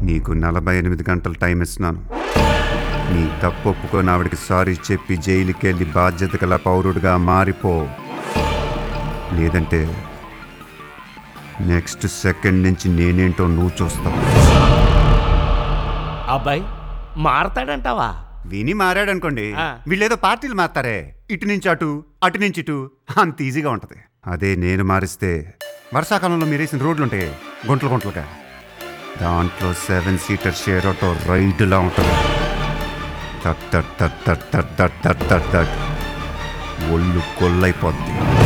నీకు నలభై ఎనిమిది గంటలు టైం ఇస్తున్నాను నీ తప్పు ఒప్పుకొని ఆవిడకి సారీ చెప్పి జైలుకి వెళ్ళి బాధ్యత గల పౌరుడిగా మారిపో లేదంటే నెక్స్ట్ సెకండ్ నుంచి నేనేంటో నువ్వు చూస్తావు అబ్బాయి మారతాడంటావా విని మారాడనుకోండి ఆ. వీళ్ళేదో పార్టీలు మారుతారే ఇటు నుంచి అటు అటు నుంచి ఇటు అంత ఈజీగా ఉంటుంది అదే నేను మారిస్తే వర్షాకాలంలో మీరు వేసిన రోడ్లు ఉంటాయి గుంటలు గుంటలుగా దాంట్లో సెవెన్ సీటర్ షేర్ ఆటో రైడ్లా ఉంటుంది that that that that that that that that ఒళ్ళు కొల్లైపోద్ది